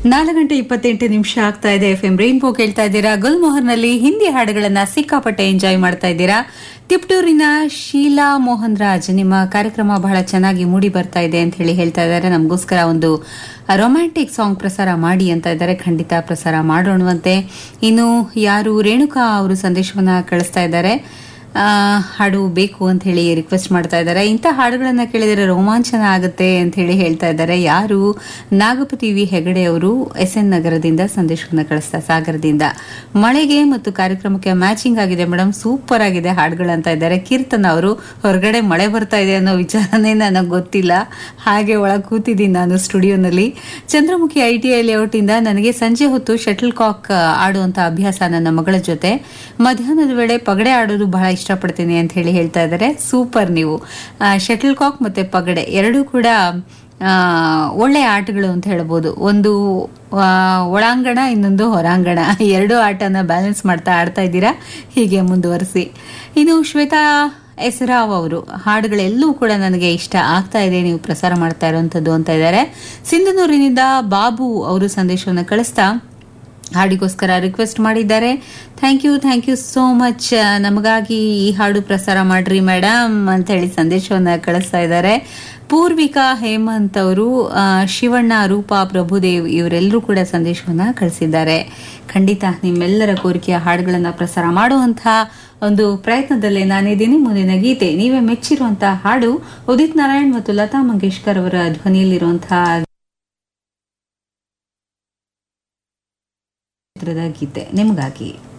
ನಾಲ್ಕು ಗಂಟೆ ಇಪ್ಪತ್ತೆಂಟು ನಿಮಿಷ ಆಗ್ತಾ ಇದೆ ಎಫ್ ಎಂ ರೈನ್ಬೋ ಕೇಳ್ತಾ ಇದ್ದೀರಾ ಗುಲ್ಮೋಹರ್ನಲ್ಲಿ ಹಿಂದಿ ಹಾಡುಗಳನ್ನ ಸಿಕ್ಕಾಪಟ್ಟೆ ಎಂಜಾಯ್ ಮಾಡ್ತಾ ಇದ್ದೀರಾ ತಿಪ್ಟೂರಿನ ಶೀಲಾ ಮೋಹನ್ ರಾಜ್ ನಿಮ್ಮ ಕಾರ್ಯಕ್ರಮ ಬಹಳ ಚೆನ್ನಾಗಿ ಮೂಡಿ ಬರ್ತಾ ಇದೆ ಅಂತ ಹೇಳಿ ಹೇಳ್ತಾ ಇದ್ದಾರೆ ನಮಗೋಸ್ಕರ ಒಂದು ರೊಮ್ಯಾಂಟಿಕ್ ಸಾಂಗ್ ಪ್ರಸಾರ ಮಾಡಿ ಅಂತ ಇದ್ದಾರೆ ಖಂಡಿತ ಪ್ರಸಾರ ಮಾಡೋಣವಂತೆ ಇನ್ನು ಯಾರು ರೇಣುಕಾ ಅವರು ಸಂದೇಶವನ್ನ ಕಳಿಸ್ತಾ ಇದ್ದಾರೆ ಆ, ಹಾಡು ಬೇಕು ಅಂತ ಹೇಳಿ ರಿಕ್ವೆಸ್ಟ್ ಮಾಡ್ತಾ ಇದ್ದಾರೆ ಇಂಥ ಹಾಡುಗಳನ್ನ ಕೇಳಿದರೆ ರೋಮಾಂಚನ ಆಗುತ್ತೆ ಅಂತ ಹೇಳಿ ಹೇಳ್ತಾ ಇದ್ದಾರೆ ಯಾರು ನಾಗಪತಿ ವಿ ಹೆಗಡೆ ಅವರು ಎಸ್ ಎನ್ ನಗರದಿಂದ ಸಂದೇಶವನ್ನ ಕಳಿಸ್ತಾ ಸಾಗರದಿಂದ ಮಳೆಗೆ ಮತ್ತು ಕಾರ್ಯಕ್ರಮಕ್ಕೆ ಮ್ಯಾಚಿಂಗ್ ಆಗಿದೆ ಮೇಡಮ್ ಸೂಪರ್ ಆಗಿದೆ ಹಾಡುಗಳಂತ ಇದ್ದಾರೆ ಕೀರ್ತನ್ ಅವರು ಹೊರಗಡೆ ಮಳೆ ಬರ್ತಾ ಇದೆ ಅನ್ನೋ ವಿಚಾರನೇ ನನಗೆ ಗೊತ್ತಿಲ್ಲ ಹಾಗೆ ಒಳಗೆ ಕೂತಿದ್ದೀನಿ ನಾನು ಸ್ಟುಡಿಯೋನಲ್ಲಿ Chandramukhi I T I layout ಇಂದ ನನಗೆ ಸಂಜೆ ಹೊತ್ತು ಶಟಲ್ ಕಾಕ್ ಆಡುವಂತ ಅಭ್ಯಾಸ ನನ್ನ ಮಗಳ ಜೊತೆ ಮಧ್ಯಾಹ್ನದ ವೇಳೆ ಪಗಡೆ ಆಡೋದು ಬಹಳ ಇಷ್ಟಪಡ್ತೀನಿ ಅಂತ ಹೇಳಿ ಹೇಳ್ತಾ ಇದ್ದಾರೆ ಸೂಪರ್ ನೀವು ಶಟಲ್ ಕಾಕ್ ಮತ್ತೆ ಪಗಡೆ ಎರಡೂ ಕೂಡ ಆ, ಒಳ್ಳೆಯ ಆಟಗಳು ಅಂತ ಹೇಳ್ಬೋದು ಒಂದು ಆ, ಒಳಾಂಗಣ ಇನ್ನೊಂದು ಹೊರಾಂಗಣ ಎರಡು ಆಟನ ಬ್ಯಾಲೆನ್ಸ್ ಮಾಡ್ತಾ ಆಡ್ತಾ ಇದ್ದೀರಾ ಹೀಗೆ ಮುಂದುವರಿಸಿ ಇನ್ನು ಶ್ವೇತಾ ಎಸ್ ರಾವ್ ಅವರು ಹಾಡುಗಳೆಲ್ಲೂ ಕೂಡ ನನಗೆ ಇಷ್ಟ ಆಗ್ತಾ ಇದೆ ನೀವು ಪ್ರಸಾರ ಮಾಡ್ತಾ ಇರುವಂತದ್ದು ಅಂತ ಇದ್ದಾರೆ ಸಿಂಧನೂರಿನಿಂದ ಬಾಬು ಅವರು ಸಂದೇಶವನ್ನು ಕಳಿಸ್ತಾ ಹಾಡಿಗೋಸ್ಕರ ರಿಕ್ವೆಸ್ಟ್ ಮಾಡಿದ್ದಾರೆ thank you thank you so much ನಮಗಾಗಿ ಈ ಹಾಡು ಪ್ರಸಾರ ಮಾಡ್ರಿ ಮೇಡಮ್ ಅಂತ ಹೇಳಿ ಸಂದೇಶವನ್ನ ಕಳಿಸ್ತಾ ಇದ್ದಾರೆ ಪೂರ್ವಿಕಾ ಹೇಮಂತ್ ಅವರು ಆ, ಶಿವಣ್ಣ ರೂಪಾ ಪ್ರಭುದೇವ್ ಇವರೆಲ್ಲರೂ ಕೂಡ ಸಂದೇಶವನ್ನ ಕಳಿಸಿದ್ದಾರೆ ಖಂಡಿತ ನಿಮ್ಮೆಲ್ಲರ ಕೋರಿಕೆಯ ಹಾಡುಗಳನ್ನ ಪ್ರಸಾರ ಮಾಡುವಂತಹ ಒಂದು ಪ್ರಯತ್ನದಲ್ಲೇ ನಾನಿದ್ದೀನಿ ಮುಂದಿನ ಗೀತೆ ನೀವೇ ಮೆಚ್ಚಿರುವಂತಹ ಹಾಡು ಉದಿತ್ ನಾರಾಯಣ್ ಮತ್ತು ಲತಾ ಮಂಗೇಶ್ಕರ್ ಅವರ ಧ್ವನಿಯಲ್ಲಿರುವಂತಹ ಚಿತ್ರದ ಗೀತೆ ನಿಮಗಾಗಿ